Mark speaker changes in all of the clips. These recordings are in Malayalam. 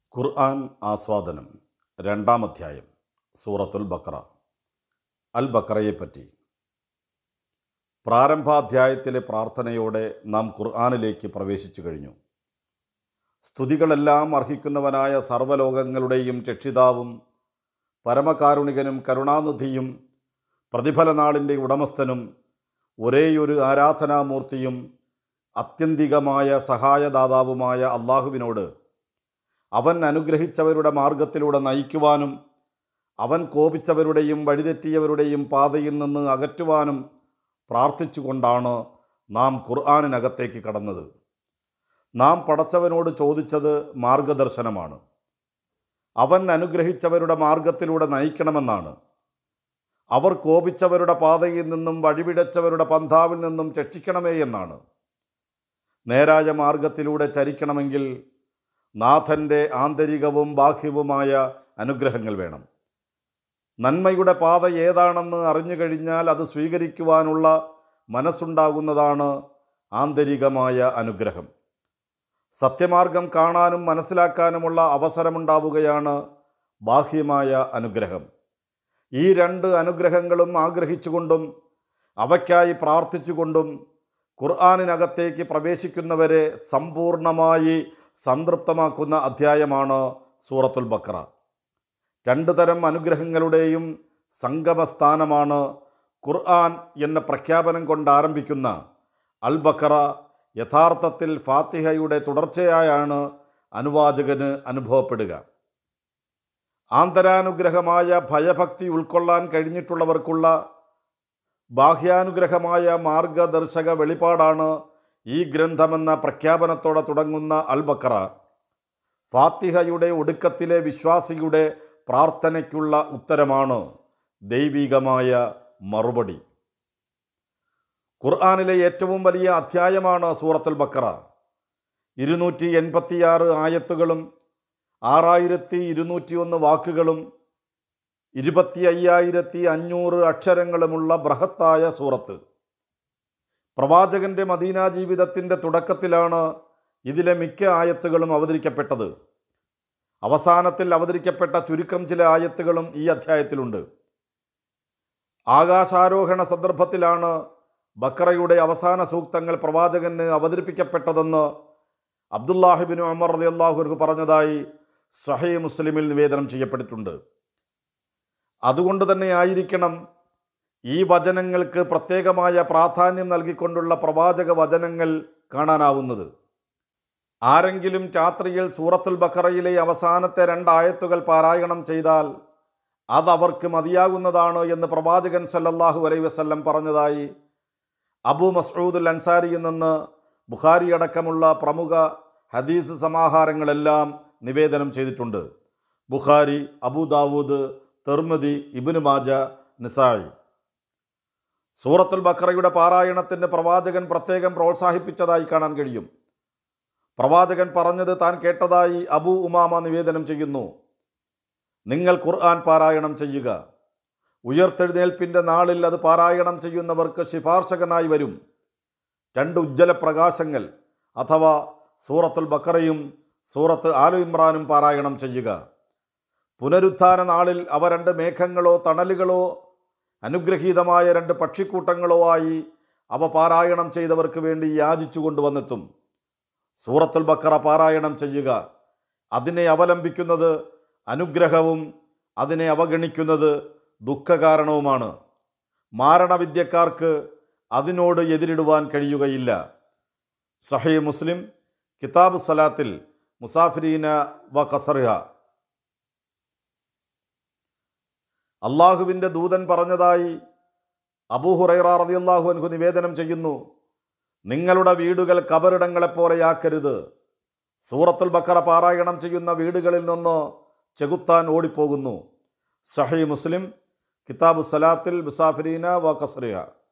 Speaker 1: ഖുർആൻ ആസ്വാദനം രണ്ടാം അധ്യായം സൂറത്തുൽ ബക്ര അൽ ബക്രയെപ്പറ്റി പ്രാരംഭാധ്യായത്തിലെ പ്രാർത്ഥനയോടെ നാം ഖുർആനിലേക്ക് പ്രവേശിച്ചു കഴിഞ്ഞു സ്തുതികളെല്ലാം അർഹിക്കുന്നവനായ സർവ്വലോകങ്ങളുടെയും രക്ഷിതാവും പരമകാരുണികനും കരുണാനിധിയും പ്രതിഫലനാളിൻ്റെ ഉടമസ്ഥനും ഒരേയൊരു ആരാധനാമൂർത്തിയും അത്യന്തികമായ സഹായദാതാവുമായ അള്ളാഹുവിനോട് അവൻ അനുഗ്രഹിച്ചവരുടെ മാർഗത്തിലൂടെ നയിക്കുവാനും അവൻ കോപിച്ചവരുടെയും വഴിതെറ്റിയവരുടെയും പാതയിൽ നിന്ന് അകറ്റുവാനും പ്രാർത്ഥിച്ചുകൊണ്ടാണ് നാം ഖുർആാനിനകത്തേക്ക് കടന്നത് നാം പടച്ചവനോട് ചോദിച്ചത് മാർഗദർശനമാണ് അവൻ അനുഗ്രഹിച്ചവരുടെ മാർഗത്തിലൂടെ നയിക്കണമെന്നാണ് അവർ കോപിച്ചവരുടെ പാതയിൽ നിന്നും വഴിപിടച്ചവരുടെ പന്ഥാവിൽ നിന്നും രക്ഷിക്കണമേ എന്നാണ് നേരായ മാർഗത്തിലൂടെ ചരിക്കണമെങ്കിൽ നാഥൻ്റെ ആന്തരികവും ബാഹ്യവുമായ അനുഗ്രഹങ്ങൾ വേണം നന്മയുടെ പാത ഏതാണെന്ന് അറിഞ്ഞു കഴിഞ്ഞാൽ അത് സ്വീകരിക്കുവാനുള്ള മനസ്സുണ്ടാകുന്നതാണ് ആന്തരികമായ അനുഗ്രഹം സത്യമാർഗം കാണാനും മനസ്സിലാക്കാനുമുള്ള അവസരമുണ്ടാവുകയാണ് ബാഹ്യമായ അനുഗ്രഹം ഈ രണ്ട് അനുഗ്രഹങ്ങളും ആഗ്രഹിച്ചുകൊണ്ടും അവയ്ക്കായി പ്രാർത്ഥിച്ചുകൊണ്ടും ഖുർആാനിനകത്തേക്ക് പ്രവേശിക്കുന്നവരെ സമ്പൂർണമായി സംതൃപ്തമാക്കുന്ന അധ്യായമാണ് സൂറത്തുൽ ബക്ര രണ്ടു തരം അനുഗ്രഹങ്ങളുടെയും സംഗമസ്ഥാനമാണ് ഖുർആൻ എന്ന പ്രഖ്യാപനം കൊണ്ട് ആരംഭിക്കുന്ന അൽ ബക്കറ യഥാർത്ഥത്തിൽ ഫാത്തിഹയുടെ തുടർച്ചയായാണ് അനുവാചകന് അനുഭവപ്പെടുക ആന്തരാനുഗ്രഹമായ ഭയഭക്തി ഉൾക്കൊള്ളാൻ കഴിഞ്ഞിട്ടുള്ളവർക്കുള്ള ബാഹ്യാനുഗ്രഹമായ മാർഗദർശക വെളിപാടാണ് ഈ ഗ്രന്ഥമെന്ന പ്രഖ്യാപനത്തോടെ തുടങ്ങുന്ന അൽ ബക്കറ ഫാത്തിഹയുടെ ഒടുക്കത്തിലെ വിശ്വാസിയുടെ പ്രാർത്ഥനയ്ക്കുള്ള ഉത്തരമാണ് ദൈവികമായ മറുപടി ഖുർആാനിലെ ഏറ്റവും വലിയ അധ്യായമാണ് സൂറത്തുൽ ബക്കറ ഇരുന്നൂറ്റി എൺപത്തിയാറ് ആയത്തുകളും ആറായിരത്തി ഇരുന്നൂറ്റി ഒന്ന് വാക്കുകളും ഇരുപത്തി അയ്യായിരത്തി അഞ്ഞൂറ് അക്ഷരങ്ങളുമുള്ള ബൃഹത്തായ സൂറത്ത് പ്രവാചകന്റെ മദീന ജീവിതത്തിൻ്റെ തുടക്കത്തിലാണ് ഇതിലെ മിക്ക ആയത്തുകളും അവതരിക്കപ്പെട്ടത് അവസാനത്തിൽ അവതരിക്കപ്പെട്ട ചുരുക്കം ചില ആയത്തുകളും ഈ അധ്യായത്തിലുണ്ട് ആകാശാരോഹണ സന്ദർഭത്തിലാണ് ബക്കറയുടെ അവസാന സൂക്തങ്ങൾ പ്രവാചകന് അവതരിപ്പിക്കപ്പെട്ടതെന്ന് അബ്ദുല്ലാഹിബിൻ ഉമർ റതി അള്ളാഹുർക്ക് പറഞ്ഞതായി സഹേ മുസ്ലിമിൽ നിവേദനം ചെയ്യപ്പെട്ടിട്ടുണ്ട് അതുകൊണ്ട് തന്നെ ആയിരിക്കണം ഈ വചനങ്ങൾക്ക് പ്രത്യേകമായ പ്രാധാന്യം നൽകിക്കൊണ്ടുള്ള പ്രവാചക വചനങ്ങൾ കാണാനാവുന്നത് ആരെങ്കിലും രാത്രിയിൽ സൂറത്തുൽ ബക്കറയിലെ അവസാനത്തെ രണ്ടായത്തുകൾ പാരായണം ചെയ്താൽ അതവർക്ക് മതിയാകുന്നതാണ് എന്ന് പ്രവാചകൻ സല്ലല്ലാഹു അലൈ വസല്ലം പറഞ്ഞതായി അബു മസ്ഊദുൽ അൻസാരിയിൽ നിന്ന് ബുഖാരി അടക്കമുള്ള പ്രമുഖ ഹദീസ് സമാഹാരങ്ങളെല്ലാം നിവേദനം ചെയ്തിട്ടുണ്ട് ബുഖാരി അബൂദാവൂദ് തെർമതി ഇബിന് മാജ നിസായി സൂറത്തുൽ ബക്കറയുടെ പാരായണത്തിന് പ്രവാചകൻ പ്രത്യേകം പ്രോത്സാഹിപ്പിച്ചതായി കാണാൻ കഴിയും പ്രവാചകൻ പറഞ്ഞത് താൻ കേട്ടതായി അബൂ ഉമാമ നിവേദനം ചെയ്യുന്നു നിങ്ങൾ ഖുർആൻ പാരായണം ചെയ്യുക ഉയർത്തെഴുന്നേൽപ്പിൻ്റെ നാളിൽ അത് പാരായണം ചെയ്യുന്നവർക്ക് ശിപാർശകനായി വരും രണ്ട് ഉജ്ജ്വല പ്രകാശങ്ങൾ അഥവാ സൂറത്തുൽ ബക്കറയും സൂറത്ത് ആലു ഇമ്രാനും പാരായണം ചെയ്യുക പുനരുത്ഥാന നാളിൽ അവ രണ്ട് മേഘങ്ങളോ തണലുകളോ അനുഗ്രഹീതമായ രണ്ട് പക്ഷിക്കൂട്ടങ്ങളോ ആയി അവ പാരായണം ചെയ്തവർക്ക് വേണ്ടി യാചിച്ചു കൊണ്ടുവന്നെത്തും സൂറത്തുൽ ബക്കറ പാരായണം ചെയ്യുക അതിനെ അവലംബിക്കുന്നത് അനുഗ്രഹവും അതിനെ അവഗണിക്കുന്നത് ദുഃഖകാരണവുമാണ് മാരണവിദ്യക്കാർക്ക് അതിനോട് എതിരിടുവാൻ കഴിയുകയില്ല സഹി മുസ്ലിം കിതാബ് സലാത്തിൽ മുസാഫിരീന വ കസറിഹ അള്ളാഹുവിൻ്റെ ദൂതൻ പറഞ്ഞതായി അബൂഹുറൈറ റളിയല്ലാഹു അൻഹു നിവേദനം ചെയ്യുന്നു നിങ്ങളുടെ വീടുകൾ കബറിടങ്ങളെപ്പോലെയാക്കരുത് സൂറത്തുൽ ബക്കറ പാരായണം ചെയ്യുന്ന വീടുകളിൽ നിന്ന് ചെകുത്താൻ ഓടിപ്പോകുന്നു സഹി മുസ്ലിം കിതാബു സലാത്തിൽ മുസാഫിരീന വ കസറിയ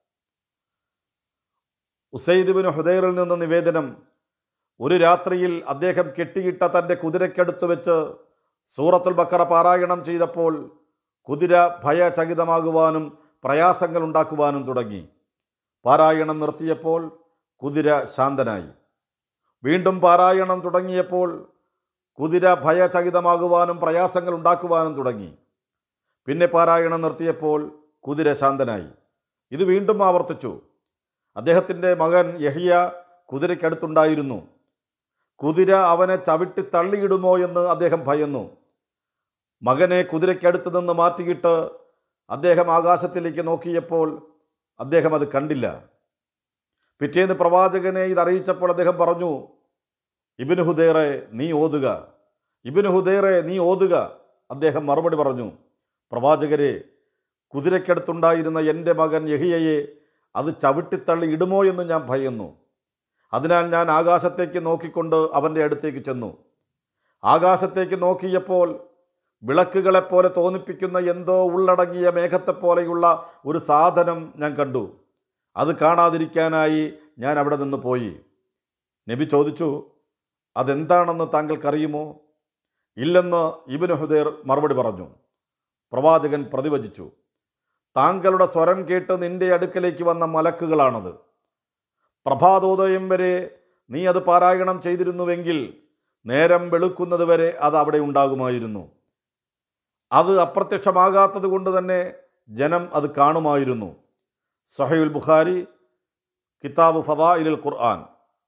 Speaker 1: ഉസൈദിബിന് ഹുദൈറിൽ നിന്ന് നിവേദനം ഒരു രാത്രിയിൽ അദ്ദേഹം കെട്ടിയിട്ട തൻ്റെ കുതിരയ്ക്കടുത്ത് വെച്ച് സൂറത്തുൽ ബക്കറ പാരായണം ചെയ്തപ്പോൾ കുതിര ഭയചകിതമാകുവാനും പ്രയാസങ്ങൾ ഉണ്ടാക്കുവാനും തുടങ്ങി പാരായണം നിർത്തിയപ്പോൾ കുതിര ശാന്തനായി വീണ്ടും പാരായണം തുടങ്ങിയപ്പോൾ കുതിര ഭയചകിതമാകുവാനും പ്രയാസങ്ങൾ ഉണ്ടാക്കുവാനും തുടങ്ങി പിന്നെ പാരായണം നിർത്തിയപ്പോൾ കുതിര ശാന്തനായി ഇത് വീണ്ടും ആവർത്തിച്ചു അദ്ദേഹത്തിൻ്റെ മകൻ യഹിയ കുതിരയ്ക്കടുത്തുണ്ടായിരുന്നു കുതിര അവനെ ചവിട്ടി തള്ളിയിടുമോ എന്ന് അദ്ദേഹം ഭയന്നു മകനെ കുതിരയ്ക്കടുത്ത് നിന്ന് മാറ്റിയിട്ട് അദ്ദേഹം ആകാശത്തിലേക്ക് നോക്കിയപ്പോൾ അദ്ദേഹം അത് കണ്ടില്ല പിറ്റേന്ന് പ്രവാചകനെ ഇതറിയിച്ചപ്പോൾ അദ്ദേഹം പറഞ്ഞു ഇബിന് ഹുദേറെ നീ ഓതുക ഇബിന് ഹുദേറെ നീ ഓതുക അദ്ദേഹം മറുപടി പറഞ്ഞു പ്രവാചകരെ കുതിരയ്ക്കടുത്തുണ്ടായിരുന്ന എൻ്റെ മകൻ യഹിയയെ അത് ചവിട്ടിത്തള്ളി ഇടുമോ എന്ന് ഞാൻ ഭയന്നു അതിനാൽ ഞാൻ ആകാശത്തേക്ക് നോക്കിക്കൊണ്ട് അവൻ്റെ അടുത്തേക്ക് ചെന്നു ആകാശത്തേക്ക് നോക്കിയപ്പോൾ വിളക്കുകളെപ്പോലെ തോന്നിപ്പിക്കുന്ന എന്തോ ഉള്ളടങ്ങിയ മേഘത്തെപ്പോലെയുള്ള ഒരു സാധനം ഞാൻ കണ്ടു അത് കാണാതിരിക്കാനായി ഞാൻ അവിടെ നിന്ന് പോയി നബി ചോദിച്ചു അതെന്താണെന്ന് താങ്കൾക്കറിയുമോ ഇല്ലെന്ന് ഇബിന് ഹുദേർ മറുപടി പറഞ്ഞു പ്രവാചകൻ പ്രതിവചിച്ചു താങ്കളുടെ സ്വരം കേട്ട് നിന്റെ അടുക്കലേക്ക് വന്ന മലക്കുകളാണത് പ്രഭാതോദയം വരെ നീ അത് പാരായണം ചെയ്തിരുന്നുവെങ്കിൽ നേരം വെളുക്കുന്നത് വരെ അത് അവിടെ ഉണ്ടാകുമായിരുന്നു അത് അപ്രത്യക്ഷമാകാത്തത് കൊണ്ട് തന്നെ ജനം അത് കാണുമായിരുന്നു സഹയുൽ ബുഖാരി കിതാബ് ഫദായിലുൽ ഖുർആൻ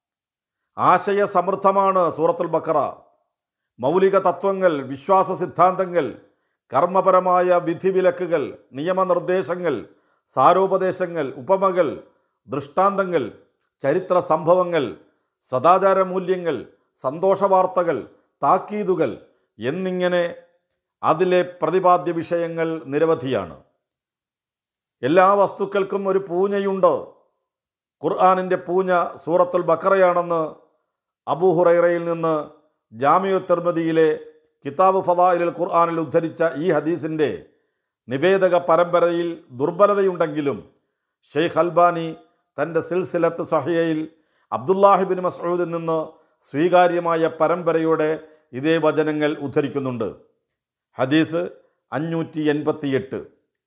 Speaker 1: ആശയ സമൃദ്ധമാണ് സൂറത്തുൽ ബക്കറ മൗലിക തത്വങ്ങൾ വിശ്വാസ സിദ്ധാന്തങ്ങൾ കർമ്മപരമായ വിധിവിലക്കുകൾ നിയമനിർദ്ദേശങ്ങൾ സാരോപദേശങ്ങൾ ഉപമകൾ ദൃഷ്ടാന്തങ്ങൾ ചരിത്ര സംഭവങ്ങൾ സദാചാര മൂല്യങ്ങൾ സന്തോഷവാർത്തകൾ താക്കീതുകൾ എന്നിങ്ങനെ അതിലെ പ്രതിപാദ്യ വിഷയങ്ങൾ നിരവധിയാണ് എല്ലാ വസ്തുക്കൾക്കും ഒരു പൂഞ്ഞയുണ്ട് ഖുർആാനിൻ്റെ പൂഞ്ഞ സൂറത്തുൽ ബക്കറയാണെന്ന് അബൂഹുറൈറയിൽ നിന്ന് ജാമിയു തിർമതിയിലെ കിതാബ് ഫദായിലുൽ ഖുർആാനിൽ ഉദ്ധരിച്ച ഈ ഹദീസിൻ്റെ നിവേദക പരമ്പരയിൽ ദുർബലതയുണ്ടെങ്കിലും ഷെയ്ഖ് അൽബാനി തൻ്റെ സിൽസിലത്ത് സഹിയയിൽ അബ്ദുല്ലാഹിബിൻ മസൂദിൽ നിന്ന് സ്വീകാര്യമായ പരമ്പരയുടെ ഇതേ വചനങ്ങൾ ഉദ്ധരിക്കുന്നുണ്ട് ഹദീസ് അഞ്ഞൂറ്റി എൺപത്തിയെട്ട്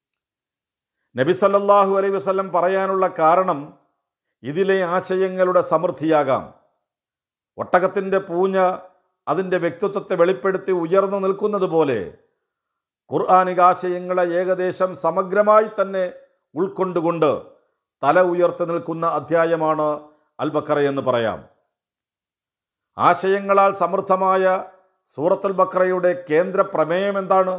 Speaker 1: നബി സല്ലല്ലാഹു അലൈഹി വസല്ലം പറയാനുള്ള കാരണം ഇതിലെ ആശയങ്ങളുടെ സമൃദ്ധിയാകാം ഒട്ടകത്തിൻ്റെ പൂഞ്ഞ അതിൻ്റെ വ്യക്തിത്വത്തെ വെളിപ്പെടുത്തി ഉയർന്നു നിൽക്കുന്നത് പോലെ ഖുർആാനിക ആശയങ്ങളെ ഏകദേശം സമഗ്രമായി തന്നെ ഉൾക്കൊണ്ടുകൊണ്ട് തല ഉയർത്തി നിൽക്കുന്ന അധ്യായമാണ് അൽ ബക്കറ എന്ന് പറയാം ആശയങ്ങളാൽ സമൃദ്ധമായ സൂറത്തുൽ ബക്കറയുടെ കേന്ദ്ര പ്രമേയം എന്താണ്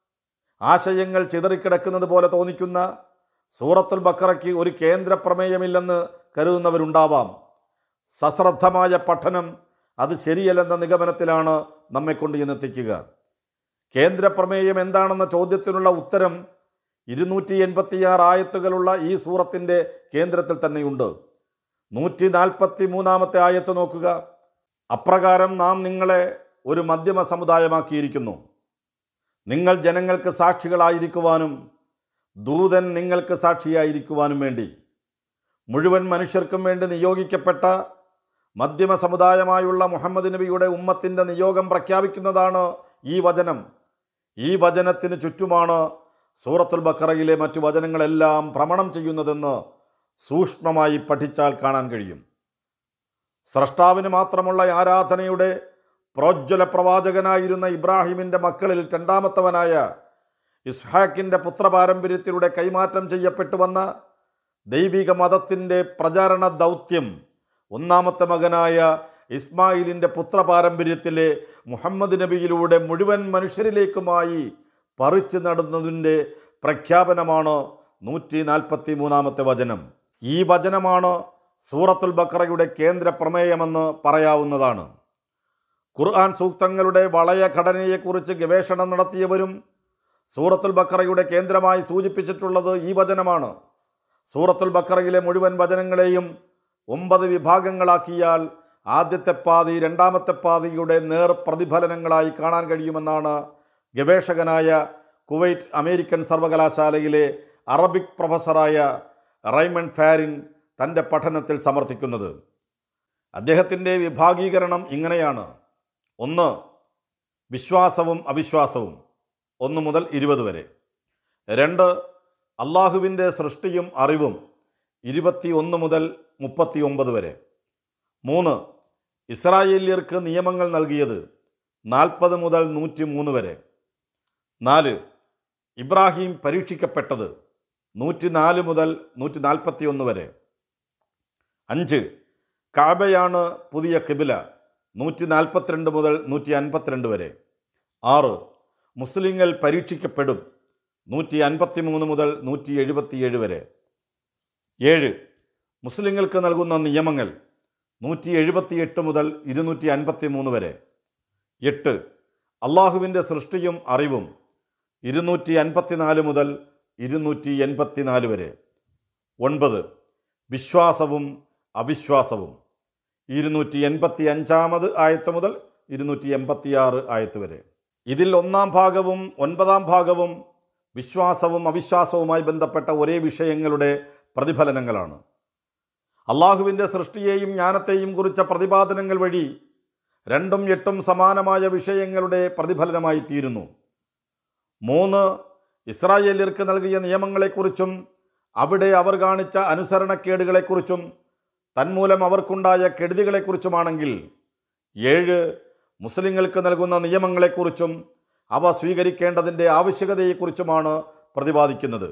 Speaker 1: ആശയങ്ങൾ ചിതറിക്കിടക്കുന്നത് പോലെ തോന്നിക്കുന്ന സൂറത്തുൽ ബക്കറയ്ക്ക് ഒരു കേന്ദ്ര പ്രമേയമില്ലെന്ന് കരുതുന്നവരുണ്ടാവാം സശ്രദ്ധമായ പഠനം അത് ശരിയല്ലെന്ന നിഗമനത്തിലാണ് നമ്മെ കൊണ്ട് ഇന്നെത്തിക്കുക കേന്ദ്ര പ്രമേയം എന്താണെന്ന ചോദ്യത്തിനുള്ള ഉത്തരം ഇരുന്നൂറ്റി എൺപത്തിയാറ് ആയത്തുകളുള്ള ഈ സൂറത്തിൻ്റെ കേന്ദ്രത്തിൽ തന്നെയുണ്ട് നൂറ്റി നാൽപ്പത്തി മൂന്നാമത്തെ ആയത്ത് നോക്കുക അപ്രകാരം നാം നിങ്ങളെ ഒരു മധ്യമ സമുദായമാക്കിയിരിക്കുന്നു നിങ്ങൾ ജനങ്ങൾക്ക് സാക്ഷികളായിരിക്കുവാനും ദൂതൻ നിങ്ങൾക്ക് സാക്ഷിയായിരിക്കുവാനും വേണ്ടി മുഴുവൻ മനുഷ്യർക്കും വേണ്ടി നിയോഗിക്കപ്പെട്ട മധ്യമ സമുദായമായുള്ള മുഹമ്മദ് നബിയുടെ ഉമ്മത്തിൻ്റെ നിയോഗം പ്രഖ്യാപിക്കുന്നതാണ് ഈ വചനം ഈ വചനത്തിന് ചുറ്റുമാണ് സൂറത്തുൽ ബക്കറയിലെ മറ്റു വചനങ്ങളെല്ലാം ഭ്രമണം ചെയ്യുന്നതെന്ന് സൂക്ഷ്മമായി പഠിച്ചാൽ കാണാൻ കഴിയും സ്രഷ്ടാവിന് മാത്രമുള്ള ആരാധനയുടെ പ്രോജ്വല പ്രവാചകനായിരുന്ന ഇബ്രാഹിമിൻ്റെ മക്കളിൽ രണ്ടാമത്തവനായ ഇസ്ഹാക്കിൻ്റെ പുത്രപാരമ്പര്യത്തിലൂടെ കൈമാറ്റം ചെയ്യപ്പെട്ടു വന്ന ദൈവിക മതത്തിൻ്റെ പ്രചാരണ ദൗത്യം ഒന്നാമത്തെ മകനായ ഇസ്മായിലിൻ്റെ പുത്രപാരമ്പര്യത്തിലെ മുഹമ്മദ് നബിയിലൂടെ മുഴുവൻ മനുഷ്യരിലേക്കുമായി പറിച്ചു നടുന്നതിൻ്റെ പ്രഖ്യാപനമാണ് നൂറ്റി നാൽപ്പത്തി മൂന്നാമത്തെ വചനം ഈ വചനമാണ് സൂറത്തുൽ ബക്കറയുടെ കേന്ദ്ര പ്രമേയമെന്ന് പറയാവുന്നതാണ് ഖുർആൻ സൂക്തങ്ങളുടെ വളയ ഘടനയെക്കുറിച്ച് ഗവേഷണം നടത്തിയവരും സൂറത്തുൽ ബക്കറയുടെ കേന്ദ്രമായി സൂചിപ്പിച്ചിട്ടുള്ളത് ഈ വചനമാണ് സൂറത്തുൽ ബക്കറയിലെ മുഴുവൻ വചനങ്ങളെയും ഒമ്പത് വിഭാഗങ്ങളാക്കിയാൽ ആദ്യത്തെ പാതി രണ്ടാമത്തെ പാതിയുടെ നേർ പ്രതിഫലനങ്ങളായി കാണാൻ കഴിയുമെന്നാണ് ഗവേഷകനായ കുവൈറ്റ് അമേരിക്കൻ സർവകലാശാലയിലെ അറബിക് പ്രൊഫസറായ റൈമൺ ഫാരിൻ തൻ്റെ പഠനത്തിൽ സമർത്ഥിക്കുന്നത് അദ്ദേഹത്തിൻ്റെ വിഭാഗീകരണം ഇങ്ങനെയാണ് ഒന്ന് വിശ്വാസവും അവിശ്വാസവും ഒന്ന് മുതൽ ഇരുപത് വരെ രണ്ട് അള്ളാഹുവിൻ്റെ സൃഷ്ടിയും അറിവും ഇരുപത്തി ഒന്ന് മുതൽ മുപ്പത്തി ഒമ്പത് വരെ മൂന്ന് ഇസ്രായേല്യർക്ക് നിയമങ്ങൾ നൽകിയത് നാൽപ്പത് മുതൽ നൂറ്റി മൂന്ന് വരെ നാല് ഇബ്രാഹിം പരീക്ഷിക്കപ്പെട്ടത് നൂറ്റി നാല് മുതൽ നൂറ്റി നാൽപ്പത്തി ഒന്ന് വരെ അഞ്ച് കാബയാണ് പുതിയ കിബില നൂറ്റി നാൽപ്പത്തിരണ്ട് മുതൽ നൂറ്റി അൻപത്തിരണ്ട് വരെ ആറ് മുസ്ലിങ്ങൾ പരീക്ഷിക്കപ്പെടും നൂറ്റി അൻപത്തി മൂന്ന് മുതൽ നൂറ്റി എഴുപത്തിയേഴ് വരെ ഏഴ് മുസ്ലിങ്ങൾക്ക് നൽകുന്ന നിയമങ്ങൾ നൂറ്റി എഴുപത്തിയെട്ട് മുതൽ ഇരുന്നൂറ്റി അൻപത്തി മൂന്ന് വരെ എട്ട് അള്ളാഹുവിൻ്റെ സൃഷ്ടിയും അറിവും ഇരുന്നൂറ്റി അൻപത്തിനാല് മുതൽ ഇരുന്നൂറ്റി എൺപത്തിനാല് വരെ ഒൻപത് വിശ്വാസവും അവിശ്വാസവും ഇരുന്നൂറ്റി എൺപത്തി അഞ്ചാമത് ആയത്ത് മുതൽ ഇരുന്നൂറ്റി എൺപത്തിയാറ് ആയത്ത് വരെ ഇതിൽ ഒന്നാം ഭാഗവും ഒൻപതാം ഭാഗവും വിശ്വാസവും അവിശ്വാസവുമായി ബന്ധപ്പെട്ട ഒരേ വിഷയങ്ങളുടെ പ്രതിഫലനങ്ങളാണ് അള്ളാഹുവിൻ്റെ സൃഷ്ടിയെയും ജ്ഞാനത്തെയും കുറിച്ച പ്രതിപാദനങ്ങൾ വഴി രണ്ടും എട്ടും സമാനമായ വിഷയങ്ങളുടെ പ്രതിഫലനമായി തീരുന്നു മൂന്ന് ഇസ്രായേലിയർക്ക് നൽകിയ നിയമങ്ങളെക്കുറിച്ചും അവിടെ അവർ കാണിച്ച അനുസരണക്കേടുകളെക്കുറിച്ചും തന്മൂലം അവർക്കുണ്ടായ കെടുതികളെക്കുറിച്ചുമാണെങ്കിൽ ഏഴ് മുസ്ലിങ്ങൾക്ക് നൽകുന്ന നിയമങ്ങളെക്കുറിച്ചും അവ സ്വീകരിക്കേണ്ടതിൻ്റെ ആവശ്യകതയെക്കുറിച്ചുമാണ് പ്രതിപാദിക്കുന്നത്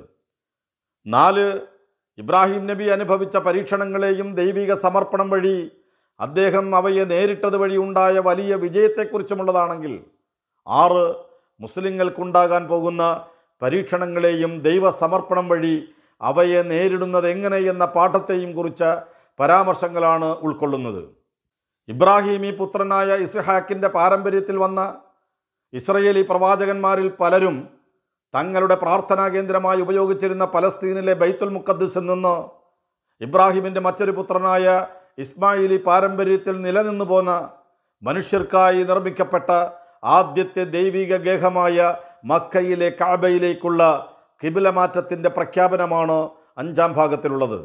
Speaker 1: നാല് ഇബ്രാഹിം നബി അനുഭവിച്ച പരീക്ഷണങ്ങളെയും ദൈവിക സമർപ്പണം വഴി അദ്ദേഹം അവയെ നേരിട്ടത് വഴി ഉണ്ടായ വലിയ വിജയത്തെക്കുറിച്ചുമുള്ളതാണെങ്കിൽ ആറ് മുസ്ലിങ്ങൾക്കുണ്ടാകാൻ പോകുന്ന പരീക്ഷണങ്ങളെയും ദൈവസമർപ്പണം വഴി അവയെ നേരിടുന്നത് എങ്ങനെ എന്ന പാഠത്തെയും കുറിച്ച പരാമർശങ്ങളാണ് ഉൾക്കൊള്ളുന്നത് ഇബ്രാഹിമി പുത്രനായ ഇസ്ഹാക്കിൻ്റെ പാരമ്പര്യത്തിൽ വന്ന ഇസ്രയേലി പ്രവാചകന്മാരിൽ പലരും തങ്ങളുടെ പ്രാർത്ഥനാ കേന്ദ്രമായി ഉപയോഗിച്ചിരുന്ന പലസ്തീനിലെ ബൈത്തുൽ മുക്കദ്സിൽ നിന്ന് ഇബ്രാഹിമിൻ്റെ മറ്റൊരു പുത്രനായ ഇസ്മായിലി പാരമ്പര്യത്തിൽ നിലനിന്നു പോന്ന മനുഷ്യർക്കായി നിർമ്മിക്കപ്പെട്ട ആദ്യത്തെ ദൈവിക ഗേഹമായ മക്കയിലെ കാബയിലേക്കുള്ള കിബിലമാറ്റത്തിൻ്റെ പ്രഖ്യാപനമാണ് അഞ്ചാം ഭാഗത്തിലുള്ളത്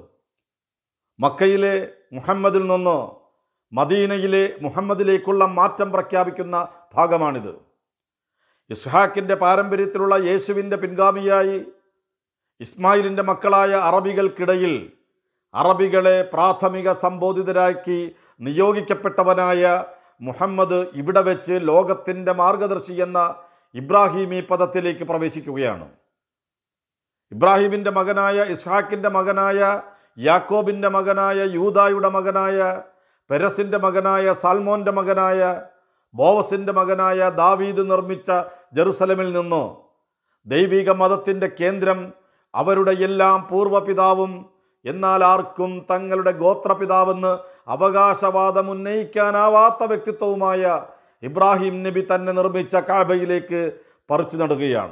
Speaker 1: മക്കയിലെ മുഹമ്മദിൽ നിന്ന് മദീനയിലെ മുഹമ്മദിലേക്കുള്ള മാറ്റം പ്രഖ്യാപിക്കുന്ന ഭാഗമാണിത് ഇസ്ഹാക്കിൻ്റെ പാരമ്പര്യത്തിലുള്ള യേശുവിൻ്റെ പിൻഗാമിയായി ഇസ്മായിലിൻ്റെ മക്കളായ അറബികൾക്കിടയിൽ അറബികളെ പ്രാഥമിക സംബോധിതരാക്കി നിയോഗിക്കപ്പെട്ടവനായ മുഹമ്മദ് ഇവിടെ വെച്ച് ലോകത്തിൻ്റെ മാർഗദർശി എന്ന ഇബ്രാഹിമി പദത്തിലേക്ക് പ്രവേശിക്കുകയാണ് ഇബ്രാഹിമിൻ്റെ മകനായ ഇസ്ഹാക്കിൻ്റെ മകനായ യാക്കോബിൻ്റെ മകനായ യൂദായുടെ മകനായ പെരസിൻ്റെ മകനായ സാൽമോൻ്റെ മകനായ ബോവസിൻ്റെ മകനായ ദാവീദ് നിർമ്മിച്ച ജെറുസലമിൽ നിന്നോ ദൈവിക മതത്തിൻ്റെ കേന്ദ്രം അവരുടെ എല്ലാം പൂർവ്വപിതാവും എന്നാൽ ആർക്കും തങ്ങളുടെ ഗോത്രപിതാവെന്ന് അവകാശവാദം ഉന്നയിക്കാനാവാത്ത വ്യക്തിത്വവുമായ ഇബ്രാഹിം നബി തന്നെ നിർമ്മിച്ച കാബയിലേക്ക് പറിച്ചു നടുകയാണ്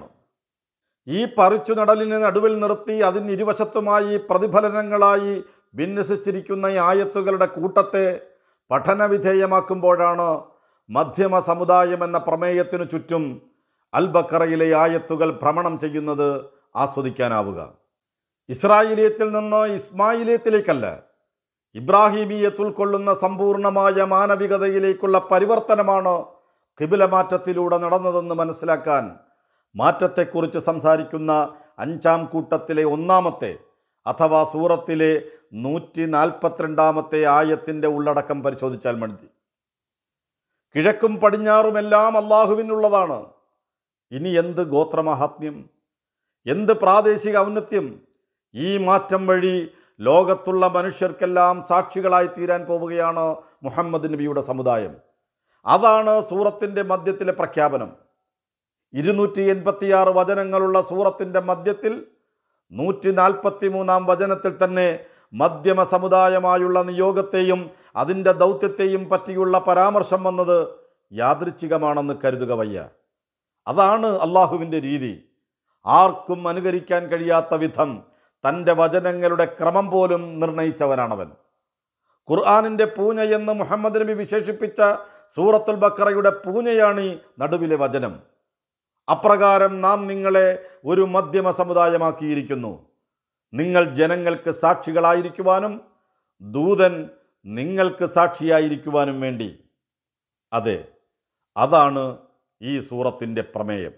Speaker 1: ഈ പറിച്ചു നടലിന് നടുവിൽ നിർത്തി അതിന് ഇരുവശത്തുമായി പ്രതിഫലനങ്ങളായി വിന്യസിച്ചിരിക്കുന്ന ഈ ആയത്തുകളുടെ കൂട്ടത്തെ പഠനവിധേയമാക്കുമ്പോഴാണ് മധ്യമ സമുദായം എന്ന പ്രമേയത്തിനു ചുറ്റും അൽ ബക്കറയിലെ ആയത്തുകൾ ഭ്രമണം ചെയ്യുന്നത് ആസ്വദിക്കാനാവുക ഇസ്രായേലിയത്തിൽ നിന്ന് ഇസ്മായിലിയത്തിലേക്കല്ല ഇബ്രാഹിമീയത്ത് ഉൾക്കൊള്ളുന്ന സമ്പൂർണമായ മാനവികതയിലേക്കുള്ള പരിവർത്തനമാണ് കിബില മാറ്റത്തിലൂടെ നടന്നതെന്ന് മനസ്സിലാക്കാൻ മാറ്റത്തെക്കുറിച്ച് സംസാരിക്കുന്ന അഞ്ചാം കൂട്ടത്തിലെ ഒന്നാമത്തെ അഥവാ സൂറത്തിലെ നൂറ്റി നാൽപ്പത്തിരണ്ടാമത്തെ ആയത്തിൻ്റെ ഉള്ളടക്കം പരിശോധിച്ചാൽ മതി കിഴക്കും പടിഞ്ഞാറുമെല്ലാം അള്ളാഹുവിനുള്ളതാണ് ഇനി എന്ത് ഗോത്രമാഹാത്മ്യം എന്ത് പ്രാദേശിക ഔന്നത്യം ഈ മാറ്റം വഴി ലോകത്തുള്ള മനുഷ്യർക്കെല്ലാം സാക്ഷികളായി തീരാൻ പോവുകയാണ് മുഹമ്മദ് നബിയുടെ സമുദായം അതാണ് സൂറത്തിൻ്റെ മധ്യത്തിലെ പ്രഖ്യാപനം ഇരുന്നൂറ്റി എൺപത്തിയാറ് വചനങ്ങളുള്ള സൂറത്തിൻ്റെ മധ്യത്തിൽ നൂറ്റി നാൽപ്പത്തി മൂന്നാം വചനത്തിൽ തന്നെ മധ്യമ സമുദായമായുള്ള നിയോഗത്തെയും അതിൻ്റെ ദൗത്യത്തെയും പറ്റിയുള്ള പരാമർശം വന്നത് യാദൃച്ഛികമാണെന്ന് കരുതുക വയ്യ അതാണ് അള്ളാഹുവിൻ്റെ രീതി ആർക്കും അനുകരിക്കാൻ കഴിയാത്ത വിധം തൻ്റെ വചനങ്ങളുടെ ക്രമം പോലും നിർണയിച്ചവനാണവൻ ഖുർആാനിൻ്റെ പൂഞ്ഞ എന്ന് മുഹമ്മദ് നബി വിശേഷിപ്പിച്ച സൂറത്തുൽ ബക്കറയുടെ പൂഞ്ഞയാണ് ഈ നടുവിലെ വചനം അപ്രകാരം നാം നിങ്ങളെ ഒരു മധ്യമ സമുദായമാക്കിയിരിക്കുന്നു നിങ്ങൾ ജനങ്ങൾക്ക് സാക്ഷികളായിരിക്കുവാനും ദൂതൻ നിങ്ങൾക്ക് സാക്ഷിയായിരിക്കുവാനും വേണ്ടി അതെ അതാണ് ഈ സൂറത്തിൻ്റെ പ്രമേയം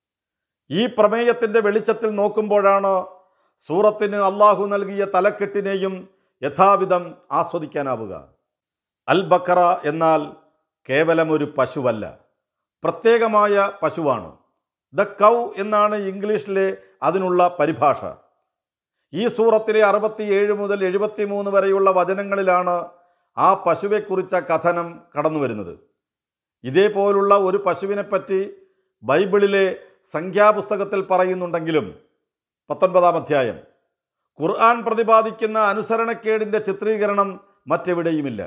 Speaker 1: ഈ പ്രമേയത്തിൻ്റെ വെളിച്ചത്തിൽ നോക്കുമ്പോഴാണ് സൂറത്തിന് അള്ളാഹു നൽകിയ തലക്കെട്ടിനെയും യഥാവിധം ആസ്വദിക്കാനാവുക അൽ ബക്കറ എന്നാൽ കേവലം ഒരു പശുവല്ല പ്രത്യേകമായ പശുവാണ് ദ കൗ എന്നാണ് ഇംഗ്ലീഷിലെ അതിനുള്ള പരിഭാഷ ഈ സൂറത്തിലെ അറുപത്തിയേഴ് മുതൽ എഴുപത്തിമൂന്ന് വരെയുള്ള വചനങ്ങളിലാണ് ആ പശുവെക്കുറിച്ച കഥനം കടന്നു വരുന്നത് ഇതേപോലുള്ള ഒരു പശുവിനെപ്പറ്റി ബൈബിളിലെ സംഖ്യാപുസ്തകത്തിൽ പറയുന്നുണ്ടെങ്കിലും പത്തൊൻപതാം അധ്യായം ഖുർആൻ പ്രതിപാദിക്കുന്ന അനുസരണക്കേടിൻ്റെ ചിത്രീകരണം മറ്റെവിടെയുമില്ല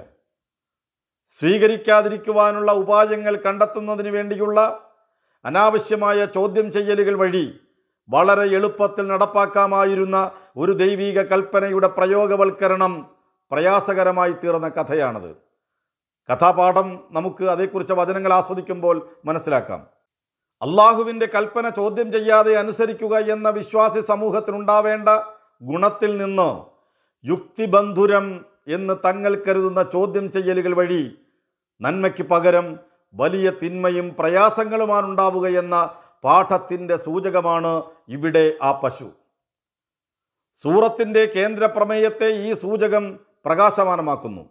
Speaker 1: സ്വീകരിക്കാതിരിക്കുവാനുള്ള ഉപായങ്ങൾ കണ്ടെത്തുന്നതിന് വേണ്ടിയുള്ള അനാവശ്യമായ ചോദ്യം ചെയ്യലുകൾ വഴി വളരെ എളുപ്പത്തിൽ നടപ്പാക്കാമായിരുന്ന ഒരു ദൈവീക കൽപ്പനയുടെ പ്രയോഗവൽക്കരണം പ്രയാസകരമായി തീർന്ന കഥയാണത് കഥാപാഠം നമുക്ക് അതേക്കുറിച്ച് വചനങ്ങൾ ആസ്വദിക്കുമ്പോൾ മനസ്സിലാക്കാം അള്ളാഹുവിൻ്റെ കൽപ്പന ചോദ്യം ചെയ്യാതെ അനുസരിക്കുക എന്ന വിശ്വാസി സമൂഹത്തിനുണ്ടാവേണ്ട ഗുണത്തിൽ നിന്ന് യുക്തിബന്ധുരം എന്ന് തങ്ങൾ കരുതുന്ന ചോദ്യം ചെയ്യലുകൾ വഴി നന്മയ്ക്ക് പകരം വലിയ തിന്മയും പ്രയാസങ്ങളുമാണ് ഉണ്ടാവുക എന്ന പാഠത്തിൻ്റെ സൂചകമാണ് ഇവിടെ ആ പശു സൂറത്തിൻ്റെ കേന്ദ്ര പ്രമേയത്തെ ഈ സൂചകം പ്രകാശമാനമാക്കുന്നു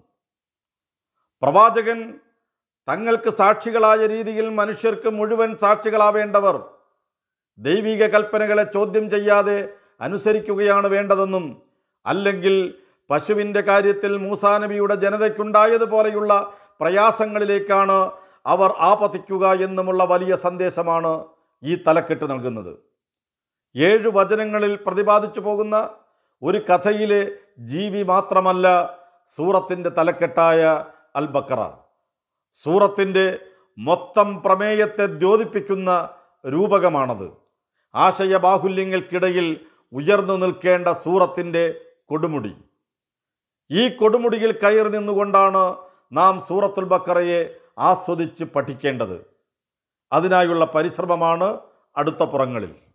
Speaker 1: പ്രവാചകൻ തങ്ങൾക്ക് സാക്ഷികളായ രീതിയിൽ മനുഷ്യർക്ക് മുഴുവൻ സാക്ഷികളാവേണ്ടവർ ദൈവിക കൽപ്പനകളെ ചോദ്യം ചെയ്യാതെ അനുസരിക്കുകയാണ് വേണ്ടതെന്നും അല്ലെങ്കിൽ പശുവിൻ്റെ കാര്യത്തിൽ മൂസാ നബിയുടെ ജനതയ്ക്കുണ്ടായതുപോലെയുള്ള പ്രയാസങ്ങളിലേക്കാണ് അവർ ആപതിക്കുക എന്നുമുള്ള വലിയ സന്ദേശമാണ് ഈ തലക്കെട്ട് നൽകുന്നത് ഏഴ് വചനങ്ങളിൽ പ്രതിപാദിച്ചു പോകുന്ന ഒരു കഥയിലെ ജീവി മാത്രമല്ല സൂറത്തിൻ്റെ തലക്കെട്ടായ അൽ ബക്കറ സൂറത്തിൻ്റെ മൊത്തം പ്രമേയത്തെ ദ്യോതിപ്പിക്കുന്ന രൂപകമാണത് ആശയബാഹുല്യങ്ങൾക്കിടയിൽ ഉയർന്നു നിൽക്കേണ്ട സൂറത്തിൻ്റെ കൊടുമുടി ഈ കൊടുമുടിയിൽ കയറി നിന്നുകൊണ്ടാണ് നാം സൂറത്തുൽ ബക്കറയെ ആസ്വദിച്ച് പഠിക്കേണ്ടത് അതിനായുള്ള പരിശ്രമമാണ് അടുത്ത പുറങ്ങളിൽ